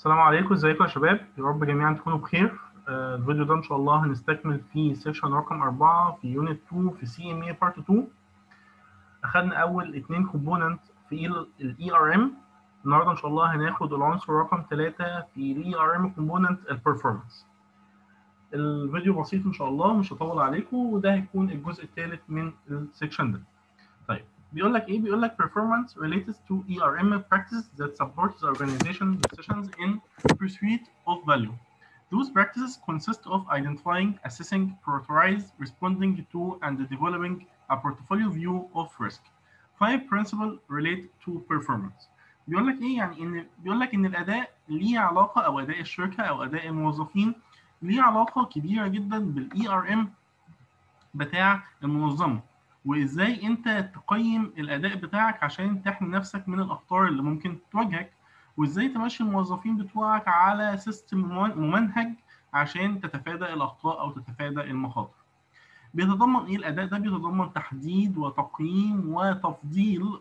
السلام عليكم ازيكم يا شباب يا رب جميعا تكونوا بخير آه، الفيديو ده ان شاء الله هنستكمل فيه سيكشن رقم 4 في يونت 2 في سي ام اي بارت 2 اخدنا اول اتنين كومبوننت في الاي ار ام النهارده ان شاء الله هناخد العنصر رقم 3 في الاي ار ام كومبوننت البرفورمانس الفيديو بسيط ان شاء الله مش هطول عليكم وده هيكون الجزء الثالث من السيكشن ده طيب بيقول لك ايه بيقول لك performance related to ERM practices that support the organization decisions in pursuit of value. Those practices consist of identifying, assessing, prioritizing, responding to, and developing a portfolio view of risk. Five principles relate to performance. بيقول لك ايه يعني ان بيقول لك ان الاداء ليه علاقه او اداء الشركه او اداء الموظفين ليه علاقه كبيره جدا بالاي ار ام بتاع المنظمه وازاي انت تقيم الاداء بتاعك عشان تحمي نفسك من الاخطار اللي ممكن تواجهك وازاي تمشي الموظفين بتوعك على سيستم ممنهج عشان تتفادى الاخطاء او تتفادى المخاطر بيتضمن ايه الاداء ده بيتضمن تحديد وتقييم وتفضيل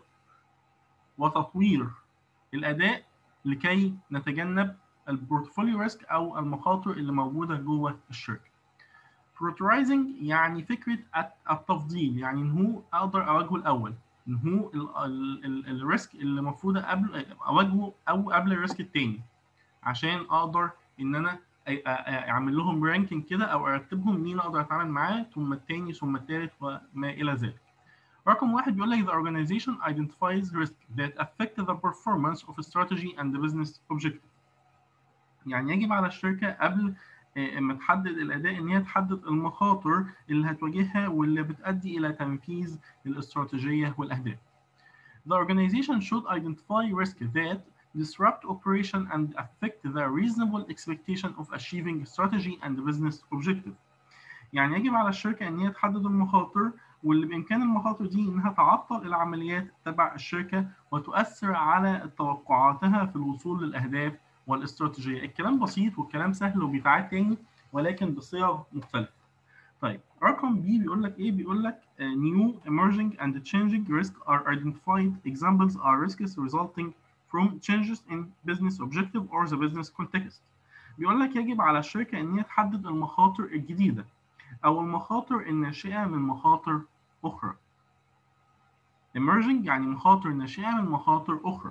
وتطوير الاداء لكي نتجنب البورتفوليو ريسك او المخاطر اللي موجوده جوه الشركه prioritizing يعني فكره التفضيل يعني ان هو اقدر اواجهه الاول ان هو الريسك اللي المفروض قبل اواجهه او قبل الريسك الثاني عشان اقدر ان انا اعمل لهم رانكينج كده او ارتبهم مين اقدر اتعامل معاه ثم الثاني ثم الثالث وما الى ذلك. رقم واحد بيقول لك the organization identifies risk that affect the performance of a strategy and the business objective. يعني يجب على الشركه قبل اما تحدد الاداء ان هي تحدد المخاطر اللي هتواجهها واللي بتؤدي الى تنفيذ الاستراتيجيه والاهداف. The organization should identify risk that disrupt operation and affect the reasonable expectation of achieving strategy and business objective. يعني يجب على الشركه ان هي تحدد المخاطر واللي بامكان المخاطر دي انها تعطل العمليات تبع الشركه وتؤثر على توقعاتها في الوصول للاهداف والاستراتيجيه الكلام بسيط والكلام سهل وبيتعاد تاني ولكن بصيغ مختلفه طيب رقم بي بيقول لك ايه بيقول لك uh, new emerging and changing risk are identified examples are risks resulting from changes in business objective or the business context بيقول لك يجب على الشركه ان هي تحدد المخاطر الجديده او المخاطر الناشئه من مخاطر اخرى emerging يعني مخاطر ناشئه من مخاطر اخرى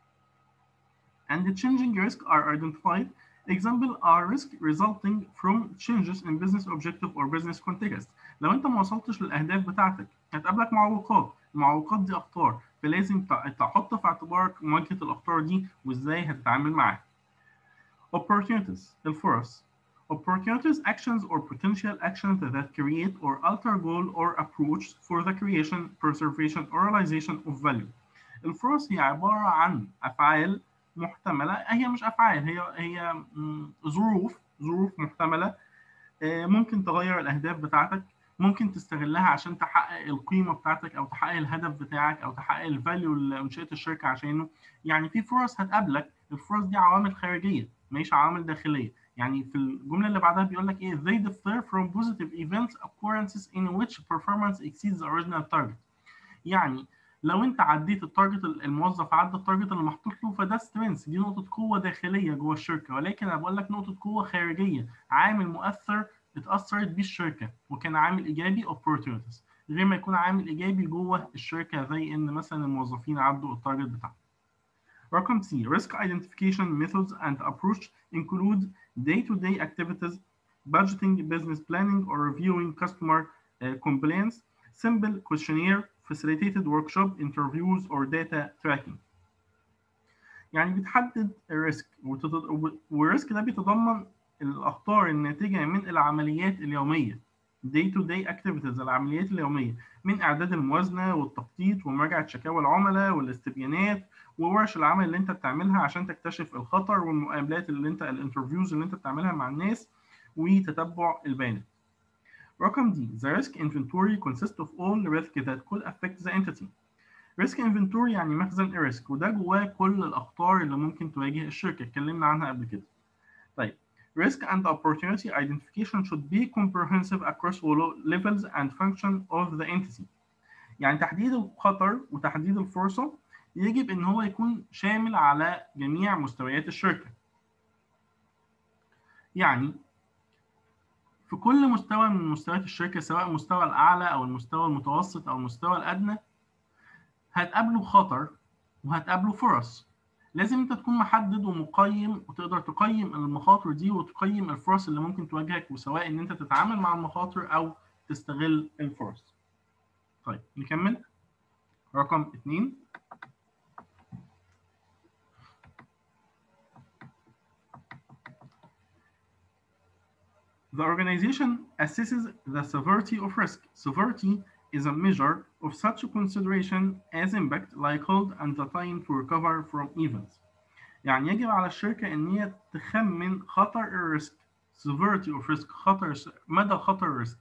and the changing risk are identified. Example are risk resulting from changes in business objective or business context. لو انت ما وصلتش للاهداف بتاعتك هتقابلك معوقات، المعوقات دي اخطار، فلازم تحط في اعتبارك مواجهه الاخطار دي وازاي هتتعامل معاها. Opportunities الفرص Opportunities, actions or potential actions that create or alter goal or approach for the creation, preservation or realization of value. الفرص هي عبارة عن أفعال محتمله هي مش افعال هي هي ظروف ظروف محتمله ممكن تغير الاهداف بتاعتك ممكن تستغلها عشان تحقق القيمه بتاعتك او تحقق الهدف بتاعك او تحقق الفاليو اللي انشئت الشركه عشانه يعني في فرص هتقابلك الفرص دي عوامل خارجيه مش عوامل داخليه يعني في الجمله اللي بعدها بيقول لك ايه they differ from positive events occurrences in which performance exceeds the original target يعني لو انت عديت التارجت الموظف عدى التارجت اللي محطوط له فده سترينث دي نقطه قوه داخليه جوه الشركه ولكن انا بقول لك نقطه قوه خارجيه عامل مؤثر اتاثرت بيه الشركه وكان عامل ايجابي opportunities غير ما يكون عامل ايجابي جوه الشركه زي ان مثلا الموظفين عدوا التارجت بتاعهم رقم C risk identification methods and approach include day-to-day -day activities budgeting business planning or reviewing customer uh, complaints simple questionnaire facilitated workshop interviews or data tracking يعني بتحدد الريسك والريسك ده بيتضمن الاخطار الناتجه من العمليات اليوميه day to day activities العمليات اليوميه من اعداد الموازنه والتخطيط ومراجعه شكاوى العملاء والاستبيانات وورش العمل اللي انت بتعملها عشان تكتشف الخطر والمقابلات اللي انت الانترفيوز اللي انت بتعملها مع الناس وتتبع البيانات رقم D the risk inventory consists of all risk that could affect the entity. risk inventory يعني مخزن الريسك وده جواه كل الأخطار اللي ممكن تواجه الشركة اتكلمنا عنها قبل كده. طيب risk and opportunity identification should be comprehensive across all levels and function of the entity. يعني تحديد الخطر وتحديد الفرصة يجب إن هو يكون شامل على جميع مستويات الشركة. يعني في كل مستوى من مستويات الشركه سواء المستوى الاعلى او المستوى المتوسط او المستوى الادنى هتقابله خطر وهتقابله فرص لازم انت تكون محدد ومقيم وتقدر تقيم المخاطر دي وتقيم الفرص اللي ممكن تواجهك وسواء ان انت تتعامل مع المخاطر او تستغل الفرص طيب نكمل رقم اتنين The organization assesses the severity of risk. Severity is a measure of such a consideration as impact, likelihood, and the time to recover from events. يعني يجب على الشركة إن هي تخمن خطر الريسك severity of risk خطر مدى خطر الريسك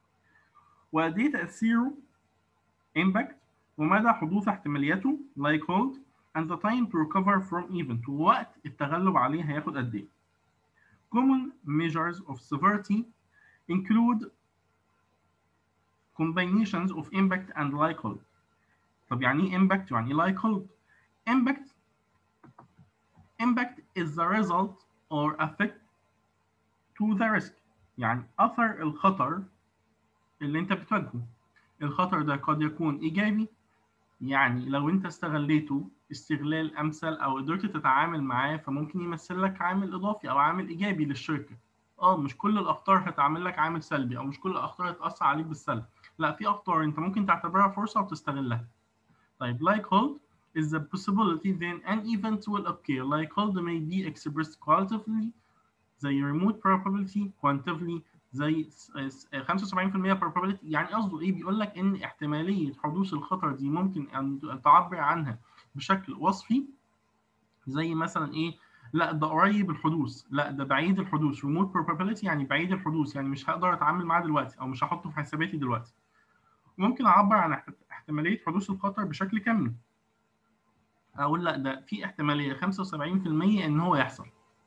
وقد إيه تأثيره impact ومدى حدوث احتمالياته likelihood and the time to recover from event ووقت التغلب عليه هياخد قد إيه Common measures of severity include combinations of impact and likelihood. طب يعني ايه impact يعني ايه likelihood؟ Impact impact is the result or effect to the risk. يعني أثر الخطر اللي أنت بتواجهه. الخطر ده قد يكون إيجابي يعني لو أنت استغليته استغلال امثل او قدرت تتعامل معاه فممكن يمثل لك عامل اضافي او عامل ايجابي للشركه اه مش كل الاخطار هتعمل لك عامل سلبي او مش كل الاخطار هتاثر عليك بالسلب لا في اخطار انت ممكن تعتبرها فرصه وتستغلها طيب likelihood is the possibility then an event will occur likelihood may be expressed qualitatively زي remote probability quantitatively زي 75% probability يعني قصده ايه بيقول لك ان احتماليه حدوث الخطر دي ممكن ان تعبر عنها بشكل وصفي زي مثلا ايه لا ده قريب الحدوث لا ده بعيد الحدوث remote probability يعني بعيد الحدوث يعني مش هقدر اتعامل معاه دلوقتي او مش هحطه في حساباتي دلوقتي ممكن اعبر عن احتماليه حدوث الخطر بشكل كمي اقول لا ده في احتماليه 75% ان هو يحصل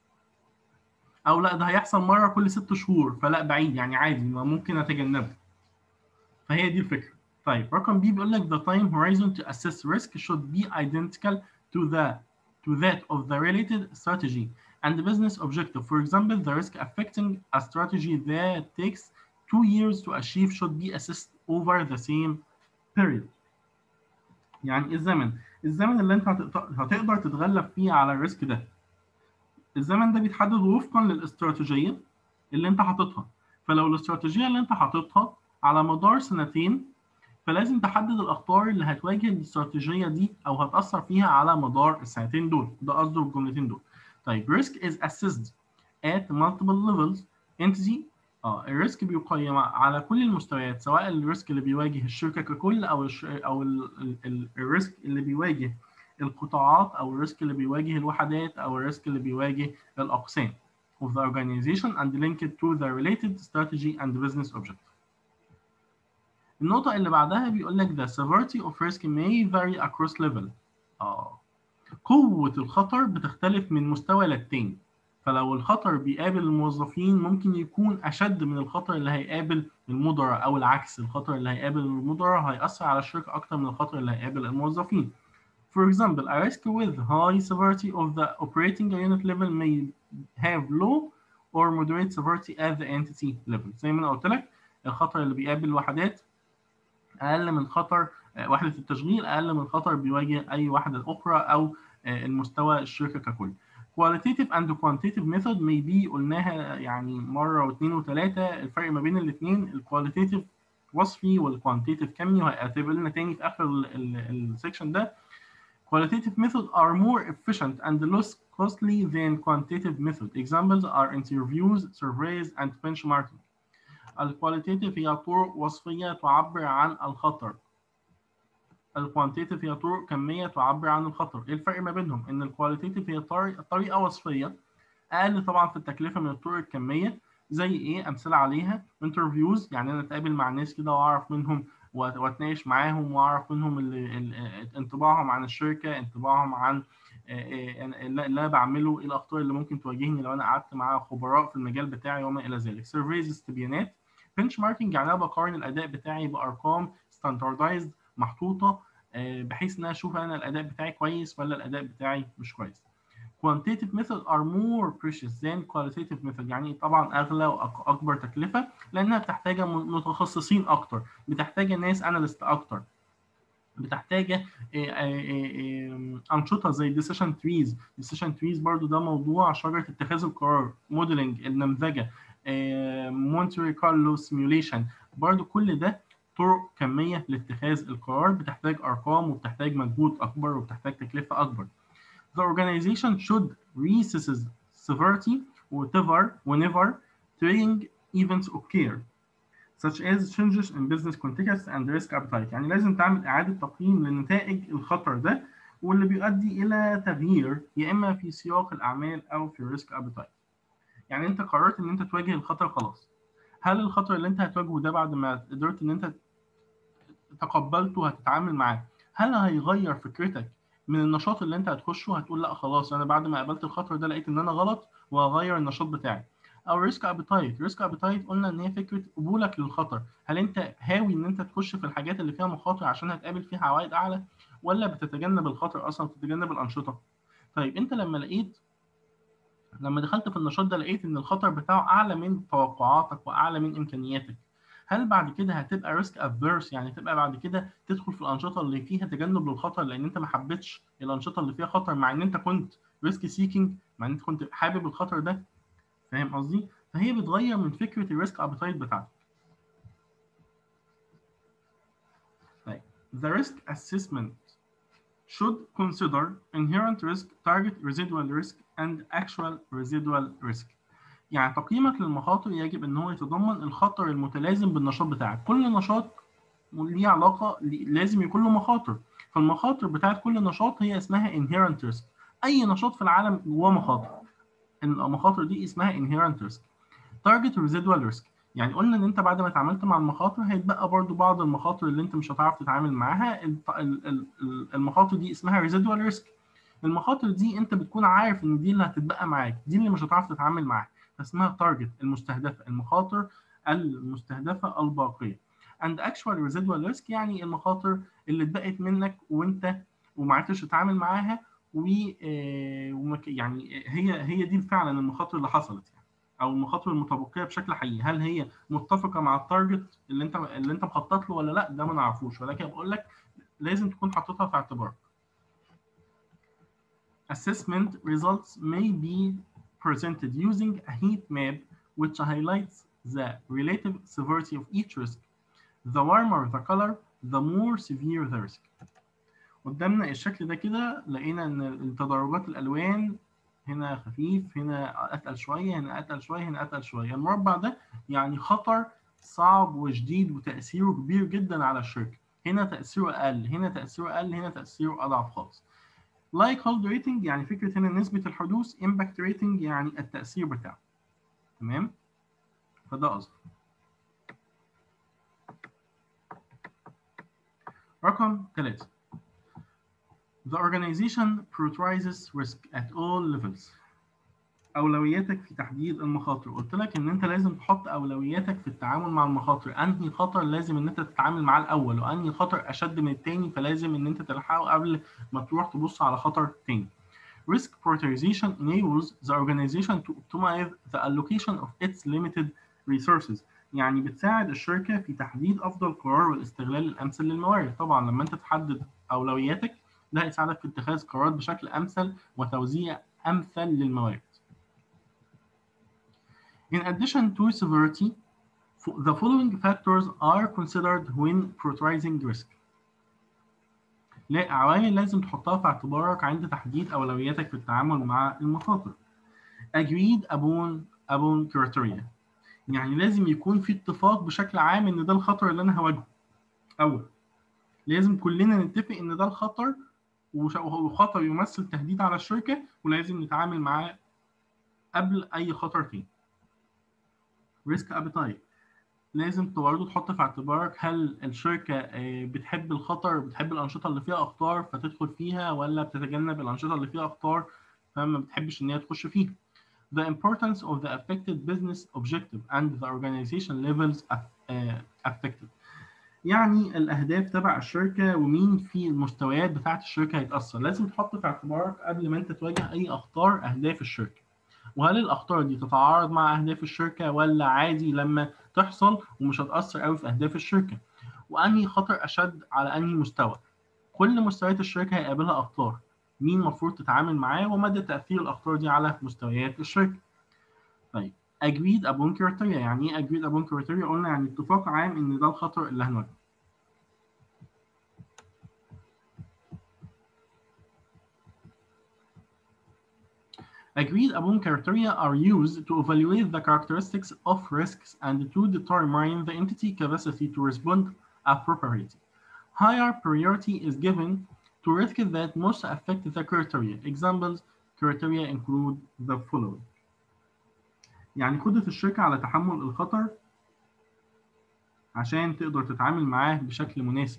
او لا ده هيحصل مره كل ست شهور فلا بعيد يعني عادي ممكن اتجنبه فهي دي الفكره طيب رقم بي بيقول لك the time horizon to assess risk should be identical to the to that of the related strategy and the business objective. For example, the risk affecting a strategy that takes two years to achieve should be assessed over the same period. يعني الزمن الزمن اللي انت هتقدر تتغلب فيه على الريسك ده الزمن ده بيتحدد وفقا للاستراتيجيه اللي انت حاططها فلو الاستراتيجيه اللي انت حاططها على مدار سنتين فلازم تحدد الاخطار اللي هتواجه الاستراتيجيه دي او هتاثر فيها على مدار السنتين دول ده قصده الجملتين دول طيب risk is assessed at multiple levels entity اه الريسك بيقيم على كل المستويات سواء الريسك اللي بيواجه الشركه ككل او الش... او ال... ال... الريسك اللي بيواجه القطاعات او الريسك اللي بيواجه الوحدات او الريسك اللي بيواجه الاقسام of the organization and linked to the related strategy and business objective. النقطة اللي بعدها بيقول لك the severity of risk may vary across level. اه قوة الخطر بتختلف من مستوى للتاني. فلو الخطر بيقابل الموظفين ممكن يكون أشد من الخطر اللي هيقابل المدراء أو العكس الخطر اللي هيقابل المدراء هيأثر على الشركة أكتر من الخطر اللي هيقابل الموظفين. For example, a risk with high severity of the operating unit level may have low or moderate severity at the entity level. زي ما أنا قلت لك الخطر اللي بيقابل الوحدات اقل من خطر وحده التشغيل اقل من خطر بيواجه اي وحده اخرى او المستوى الشركه ككل qualitative and quantitative method may be قلناها يعني مره واثنين وثلاثه الفرق ما بين الاثنين الكواليتيف وصفي والكوانتيتيف كمي وهيعتبر لنا تاني في اخر السكشن ده qualitative methods are more efficient and less costly than quantitative method examples are interviews surveys and benchmarking الكواليتيتيف هي طرق وصفية تعبر عن الخطر الكوانتيتيف هي طرق كمية تعبر عن الخطر ايه الفرق ما بينهم ان الكواليتيتيف هي طريقة وصفية اقل طبعا في التكلفة من الطرق الكمية زي ايه امثلة عليها انترفيوز يعني انا اتقابل مع ناس كده واعرف منهم واتناقش معاهم واعرف منهم اللي انطباعهم عن الشركة انطباعهم عن اللي انا بعمله ايه الاخطار اللي ممكن تواجهني لو انا قعدت مع خبراء في المجال بتاعي وما الى ذلك سيرفيز استبيانات بنش ماركينج يعني انا بقارن الاداء بتاعي بارقام ستاندردايزد محطوطه بحيث ان انا اشوف انا الاداء بتاعي كويس ولا الاداء بتاعي مش كويس quantitative methods are more precious than qualitative method يعني طبعا اغلى واكبر تكلفه لانها بتحتاج متخصصين اكتر بتحتاج ناس اناليست اكتر بتحتاج انشطه زي decision trees decision trees برضو ده موضوع شجره اتخاذ القرار موديلنج النمذجه مونتري كارلو سيميوليشن برضو كل ده طرق كميه لاتخاذ القرار بتحتاج ارقام وبتحتاج مجهود اكبر وبتحتاج تكلفه اكبر the organization should reassess severity whatever whenever triggering events occur such as changes in business context and risk appetite يعني لازم تعمل إعادة تقييم لنتائج الخطر ده واللي بيؤدي إلى تغيير يا إما في سياق الأعمال أو في الريسك appetite يعني أنت قررت إن أنت تواجه الخطر خلاص هل الخطر اللي أنت هتواجهه ده بعد ما قدرت إن أنت تقبلته وهتتعامل معاه هل هيغير فكرتك من النشاط اللي انت هتخشه هتقول لا خلاص انا بعد ما قابلت الخطر ده لقيت ان انا غلط وهغير النشاط بتاعي او ريسك ابيتايت ريسك ابيتايت قلنا ان هي فكره قبولك للخطر هل انت هاوي ان انت تخش في الحاجات اللي فيها مخاطر عشان هتقابل فيها عوائد اعلى ولا بتتجنب الخطر اصلا بتتجنب الانشطه طيب انت لما لقيت لما دخلت في النشاط ده لقيت ان الخطر بتاعه اعلى من توقعاتك واعلى من امكانياتك هل بعد كده هتبقى ريسك افيرس يعني تبقى بعد كده تدخل في الانشطه اللي فيها تجنب للخطر لان انت ما حبيتش الانشطه اللي فيها خطر مع ان انت كنت ريسك سيكينج مع ان انت كنت حابب الخطر ده فاهم قصدي فهي بتغير من فكره الريسك ابيتايت بتاعتك طيب the risk assessment should consider inherent risk target residual risk and actual residual risk يعني تقييمك للمخاطر يجب ان هو يتضمن الخطر المتلازم بالنشاط بتاعك كل نشاط ليه علاقه لازم يكون له مخاطر فالمخاطر بتاعت كل نشاط هي اسمها inherent risk اي نشاط في العالم جواه مخاطر المخاطر دي اسمها inherent risk target residual risk يعني قلنا ان انت بعد ما اتعاملت مع المخاطر هيتبقى برضو بعض المخاطر اللي انت مش هتعرف تتعامل معاها المخاطر دي اسمها residual risk المخاطر دي انت بتكون عارف ان دي اللي هتتبقى معاك دي اللي مش هتعرف تتعامل معاها اسمها تارجت المستهدفه المخاطر المستهدفه الباقيه and actual residual risk يعني المخاطر اللي اتبقت منك وانت وما عرفتش تتعامل معاها و يعني هي هي دي فعلا المخاطر اللي حصلت يعني او المخاطر المتبقيه بشكل حقيقي هل هي متفقه مع التارجت اللي انت اللي انت مخطط له ولا لا ده ما نعرفوش ولكن بقول لك لازم تكون حاططها في اعتبارك assessment results may be presented using a heat map which highlights the relative severity of each risk. The warmer the color, the more severe the risk. قدامنا الشكل ده كده لقينا ان تدرجات الالوان هنا خفيف هنا اتقل شويه هنا اتقل شويه هنا اتقل شويه المربع ده يعني خطر صعب وشديد وتاثيره كبير جدا على الشركه هنا تاثيره اقل هنا تاثيره اقل هنا تاثيره اضعف خالص likelihood rating يعني فكرة هنا نسبة الحدوث impact rating يعني التأثير بتاعه تمام فده قصدي رقم ثلاثة The organization prioritizes risk at all levels أولوياتك في تحديد المخاطر قلت لك إن أنت لازم تحط أولوياتك في التعامل مع المخاطر أنهي خطر لازم إن أنت تتعامل معاه الأول وأنهي خطر أشد من التاني فلازم إن أنت تلحقه قبل ما تروح تبص على خطر تاني Risk prioritization enables the organization to optimize the allocation of its limited resources يعني بتساعد الشركة في تحديد أفضل قرار والاستغلال الأمثل للموارد طبعا لما أنت تحدد أولوياتك ده هيساعدك في اتخاذ قرارات بشكل أمثل وتوزيع أمثل للموارد In addition to severity, the following factors are considered when prioritizing risk. لا عوامل لازم تحطها في اعتبارك عند تحديد أولوياتك في التعامل مع المخاطر. Agreed upon upon criteria. يعني لازم يكون في اتفاق بشكل عام إن ده الخطر اللي أنا هواجهه. أول لازم كلنا نتفق إن ده الخطر وخطر يمثل تهديد على الشركة ولازم نتعامل معاه قبل أي خطر تاني. ريسك ابيتايت لازم برضه تحط في اعتبارك هل الشركه بتحب الخطر بتحب الانشطه اللي فيها اخطار فتدخل فيها ولا بتتجنب الانشطه اللي فيها اخطار فما بتحبش ان هي تخش فيها the importance of the affected business objective and the organization levels affected يعني الاهداف تبع الشركه ومين في المستويات بتاعه الشركه هيتاثر لازم تحط في اعتبارك قبل ما انت تواجه اي اخطار اهداف الشركه وهل الاخطار دي تتعارض مع اهداف الشركه ولا عادي لما تحصل ومش هتاثر قوي في اهداف الشركه وانهي خطر اشد على انهي مستوى كل مستويات الشركه هيقابلها اخطار مين المفروض تتعامل معاه ومدى تاثير الاخطار دي على مستويات الشركه طيب agreed upon criteria يعني ايه agreed upon criteria قلنا يعني اتفاق عام ان ده الخطر اللي هنواجهه Agreed upon criteria are used to evaluate the characteristics of risks and to determine the entity capacity to respond appropriately. Higher priority is given to risks that most affect the criteria. Examples criteria include the following. يعني قدرة الشركة على تحمل الخطر عشان تقدر تتعامل معاه بشكل مناسب.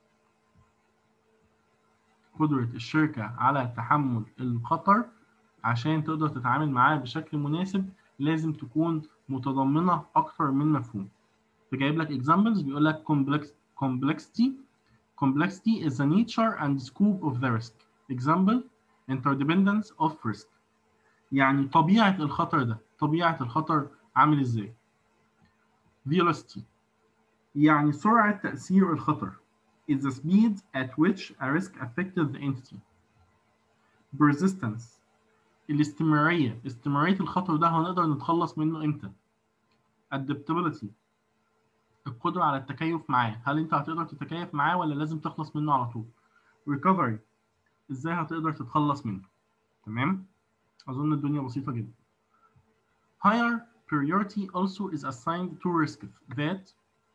قدرة الشركة على تحمل الخطر عشان تقدر تتعامل معاه بشكل مناسب لازم تكون متضمنة أكتر من مفهوم. فجايب لك examples بيقول لك complex complexity complexity is the nature and scope of the risk. Example interdependence of risk. يعني طبيعة الخطر ده طبيعة الخطر عامل ازاي velocity يعني سرعة تأثير الخطر is the speed at which a risk affected the entity persistence الاستمرارية استمرارية الخطر ده هنقدر نتخلص منه امتى adaptability القدرة على التكيف معاه هل انت هتقدر تتكيف معاه ولا لازم تخلص منه على طول recovery ازاي هتقدر تتخلص منه تمام أظن الدنيا بسيطة جدا. Higher priority also is assigned to risks that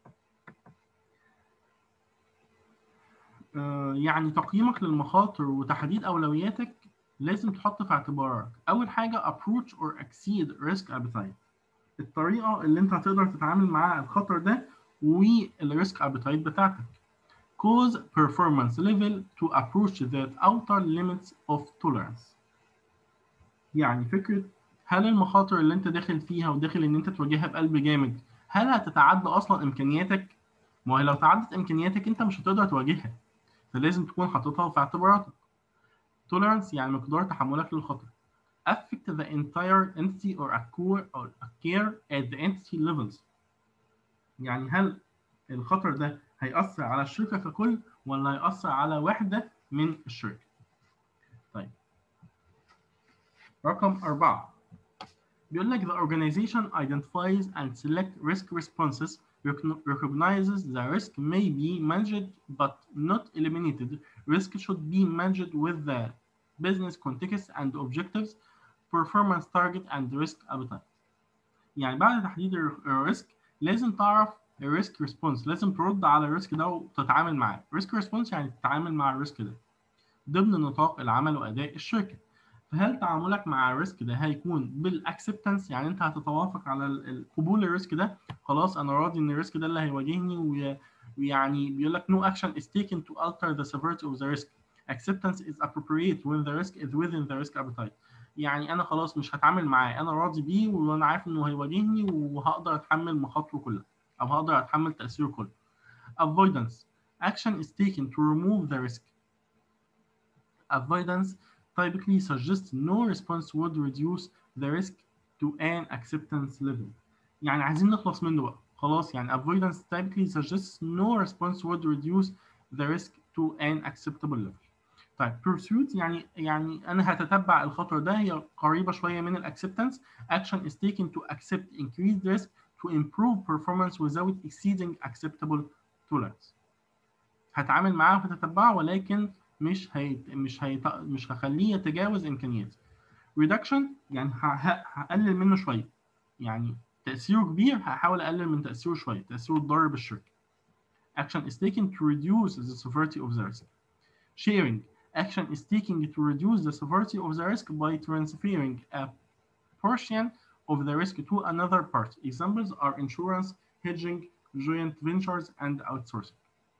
uh, يعني تقييمك للمخاطر وتحديد أولوياتك لازم تحط في اعتبارك أول حاجة approach or exceed risk appetite الطريقة اللي أنت هتقدر تتعامل مع الخطر ده والريسك appetite بتاعتك cause performance level to approach that outer limits of tolerance يعني فكرة هل المخاطر اللي انت داخل فيها وداخل ان انت تواجهها بقلب جامد هل هتتعدى اصلا امكانياتك؟ ما هي لو تعدت امكانياتك انت مش هتقدر تواجهها فلازم تكون حاططها في اعتباراتك. tolerance يعني مقدار تحملك للخطر. affect the entire entity or occur or occur at the entity levels. يعني هل الخطر ده هيأثر على الشركة ككل ولا هيأثر على واحدة من الشركة؟ طيب رقم أربعة بيقول لك the organization identifies and select risk responses recognizes the risk may be managed but not eliminated risk should be managed with the business context and objectives performance target and risk appetite يعني بعد تحديد الريسك لازم تعرف الريسك ريسبونس لازم ترد على الريسك ده وتتعامل معاه ريسك ريسبونس يعني تتعامل مع الريسك ده ضمن نطاق العمل واداء الشركه فهل تعاملك مع الريسك ده هيكون بالاكسبتنس يعني انت هتتوافق على قبول الريسك ده خلاص انا راضي ان الريسك ده اللي هيواجهني ويعني بيقول لك no action is taken to alter the severity of the risk acceptance is appropriate when the risk is within the risk appetite يعني انا خلاص مش هتعامل معاه انا راضي بيه وانا عارف انه هيواجهني وهقدر اتحمل مخاطره كلها او هقدر اتحمل تاثيره كله avoidance action is taken to remove the risk avoidance typically suggests no response would reduce the risk to an acceptance level. يعني عايزين نخلص منه بقى خلاص يعني avoidance typically suggests no response would reduce the risk to an acceptable level. طيب pursuit يعني يعني انا هتتبع الخطر ده هي قريبه شويه من الاكسبتنس action is taken to accept increased risk to improve performance without exceeding acceptable tolerance. هتعامل معاه وهتتبعه ولكن مش هي مش هي مش هخليه يتجاوز امكانياتي reduction يعني هقلل منه شويه يعني تاثيره كبير هحاول اقلل من تاثيره شويه تاثيره الضار بالشركه action is taken to reduce the severity of the risk sharing action is taken to reduce the severity of the risk by transferring a portion of the risk to another party examples are insurance hedging joint ventures and outsourcing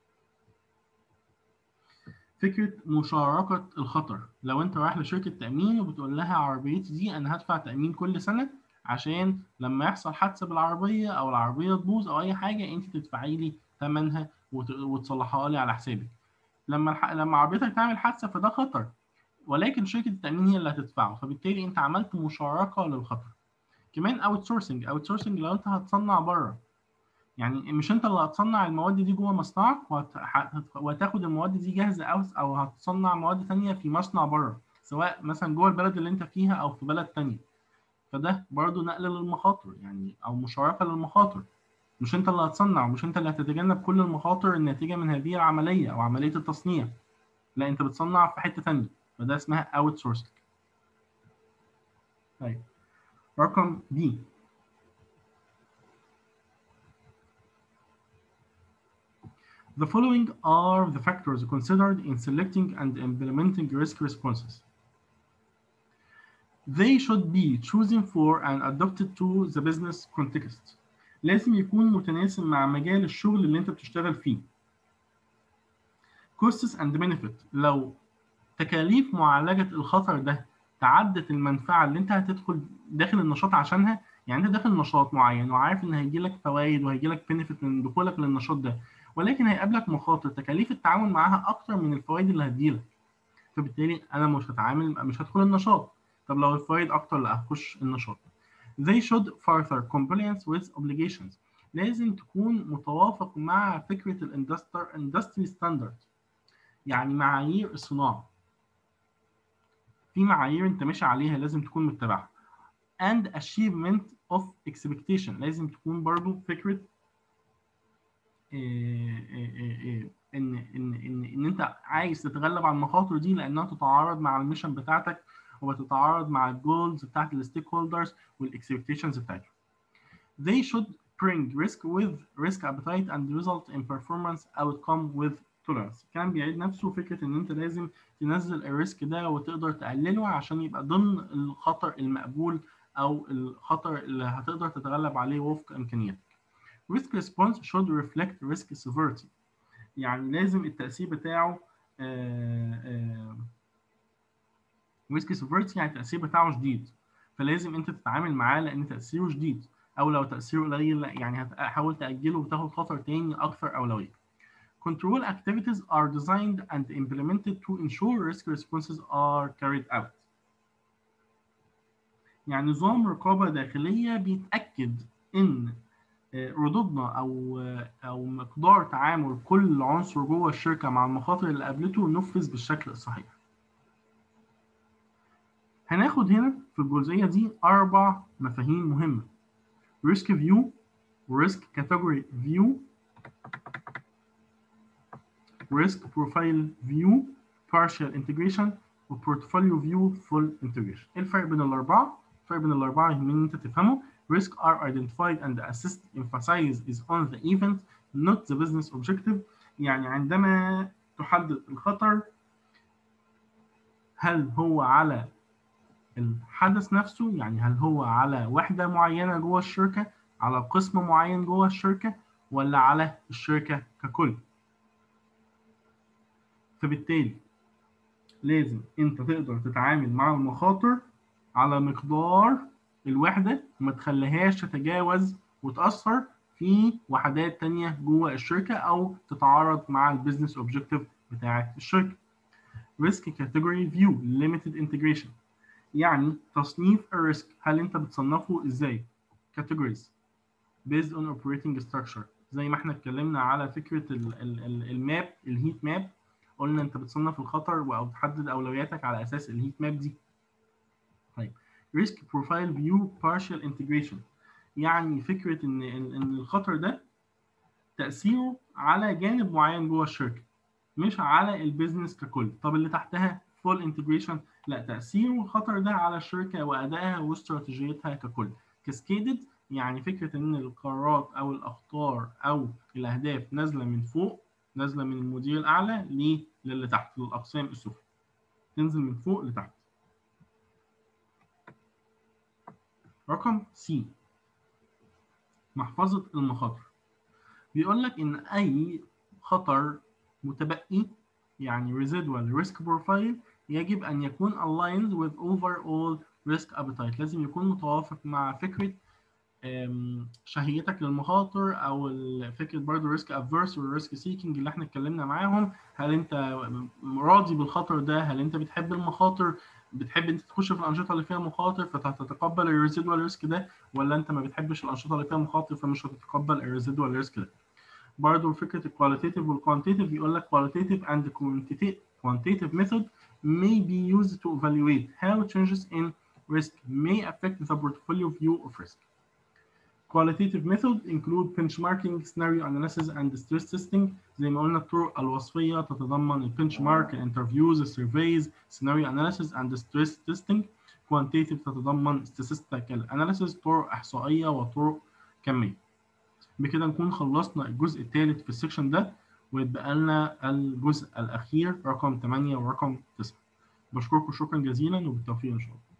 فكره مشاركه الخطر لو انت رايح لشركه تامين وبتقول لها عربيتي دي انا هدفع تامين كل سنه عشان لما يحصل حادثه بالعربيه او العربيه تبوظ او اي حاجه انت تدفعي لي ثمنها وت- وتصلحها لي على حسابك لما الح... لما عربيتك تعمل حادثه فده خطر ولكن شركه التامين هي اللي هتدفعه فبالتالي انت عملت مشاركه للخطر كمان اوت سورسنج اوت سورسنج لو انت هتصنع بره يعني مش انت اللي هتصنع المواد دي جوه مصنعك وهت- هت- وهتاخد المواد دي جاهزه او او هتصنع مواد تانية في مصنع بره سواء مثلا جوه البلد اللي انت فيها او في بلد تانية فده برضو نقل للمخاطر يعني او مشاركه للمخاطر مش انت اللي هتصنع ومش انت اللي هتتجنب كل المخاطر الناتجه من هذه العمليه او عمليه التصنيع لا انت بتصنع في حته تانية فده اسمها اوت سورسنج طيب رقم بي The following are the factors considered in selecting and implementing risk responses. They should be chosen for and adapted to the business context. لازم يكون متناسب مع مجال الشغل اللي انت بتشتغل فيه. Costs and benefit لو تكاليف معالجة الخطر ده تعدت المنفعة اللي انت هتدخل داخل النشاط عشانها يعني انت داخل نشاط معين وعارف ان هيجي لك فوائد وهيجي لك بنفيت من دخولك للنشاط ده ولكن هيقابلك مخاطر تكاليف التعامل معاها اكتر من الفوائد اللي هتجيلك فبالتالي انا مش هتعامل مش هدخل النشاط طب لو الفوائد اكتر لا هخش النشاط they should further compliance with obligations لازم تكون متوافق مع فكرة الاندستر industry standard يعني معايير الصناعة في معايير انت ماشي عليها لازم تكون متبعها and achievement of expectation لازم تكون برضو فكرة إيه إيه إيه ان ان ان ان انت عايز تتغلب على المخاطر دي لانها تتعارض مع الميشن بتاعتك وبتتعارض مع الجولز بتاعت الستيك هولدرز والاكسبكتيشنز بتاعتهم. They should bring risk with risk appetite and result in performance outcome with tolerance. كان بيعيد نفسه فكرة إن أنت لازم تنزل الريسك ده وتقدر تقلله عشان يبقى ضمن الخطر المقبول أو الخطر اللي هتقدر تتغلب عليه وفق إمكانياتك. Risk response should reflect risk severity. يعني لازم التأثير بتاعه آه آه ريسك سيفيرتي يعني التأثير بتاعه شديد فلازم انت تتعامل معاه لان تأثيره شديد او لو تأثيره قليل لا يعني هتحاول تأجله وتاخد خطر تاني اكثر اولوية. Control activities are designed and implemented to ensure risk responses are carried out. يعني نظام رقابة داخلية بيتأكد إن ردودنا أو أو مقدار تعامل كل عنصر جوه الشركة مع المخاطر اللي قابلته نفذ بالشكل الصحيح. هناخد هنا في الجزئية دي أربع مفاهيم مهمة Risk View Risk Category View Risk Profile View Partial Integration و Portfolio View Full Integration إيه الفرق بين الأربعة؟ الفرق بين الأربعة يهمني إن أنت تفهمه Risk are identified and assessed emphasize is on the event not the business objective يعني عندما تحدد الخطر هل هو على الحدث نفسه يعني هل هو على وحدة معينة جوه الشركة على قسم معين جوه الشركة ولا على الشركة ككل فبالتالي لازم انت تقدر تتعامل مع المخاطر على مقدار الوحدة وما تخليهاش تتجاوز وتأثر في وحدات تانية جوه الشركة أو تتعارض مع البيزنس اوبجيكتيف بتاعة الشركة. Risk Category View Limited Integration يعني تصنيف الريسك هل انت بتصنفه ازاي categories based on operating structure زي ما احنا اتكلمنا على فكره ال ال ال الماب الهيت ماب قلنا انت بتصنف الخطر او تحدد اولوياتك على اساس الهيت ماب دي طيب risk profile view partial integration يعني فكره ان ان الخطر ده تاثيره على جانب معين جوه الشركه مش على البيزنس ككل طب اللي تحتها فول انتجريشن لا تاثير الخطر ده على الشركه وادائها واستراتيجيتها ككل كاسكيدد يعني فكره ان القرارات او الاخطار او الاهداف نازله من فوق نازله من المدير الاعلى ليه للي تحت للاقسام السفلى تنزل من فوق لتحت رقم سي محفظه المخاطر بيقول لك ان اي خطر متبقي يعني residual risk profile يجب أن يكون aligned with overall risk appetite لازم يكون متوافق مع فكرة أم، شهيتك للمخاطر او ال- فكره برضه ريسك افيرس والريسك سيكينج اللي احنا اتكلمنا معاهم هل انت راضي بالخطر ده هل انت بتحب المخاطر بتحب انت تخش في الانشطه اللي فيها مخاطر فتتقبل الريزيدوال ريسك ده ولا انت ما بتحبش الانشطه اللي فيها مخاطر فمش هتتقبل الريزيدوال ريسك ده برضه فكره الكواليتيف والكوانتيتيف بيقول لك qualitative and quantitative quantitative method may be used to evaluate how changes in risk may affect the portfolio view of risk. Qualitative method include benchmarking, scenario analysis and stress testing زي ما قلنا الطرق الوصفية تتضمن البنشمارك, الانترفيوز, السيرفيز, scenario analysis and stress testing. Quantitative تتضمن statistical analysis طرق إحصائية وطرق كمية. بكده نكون خلصنا الجزء الثالث في السكشن ده ويتبقى لنا الجزء الأخير رقم 8 ورقم 9 بشكركم شكرا جزيلا وبالتوفيق إن شاء الله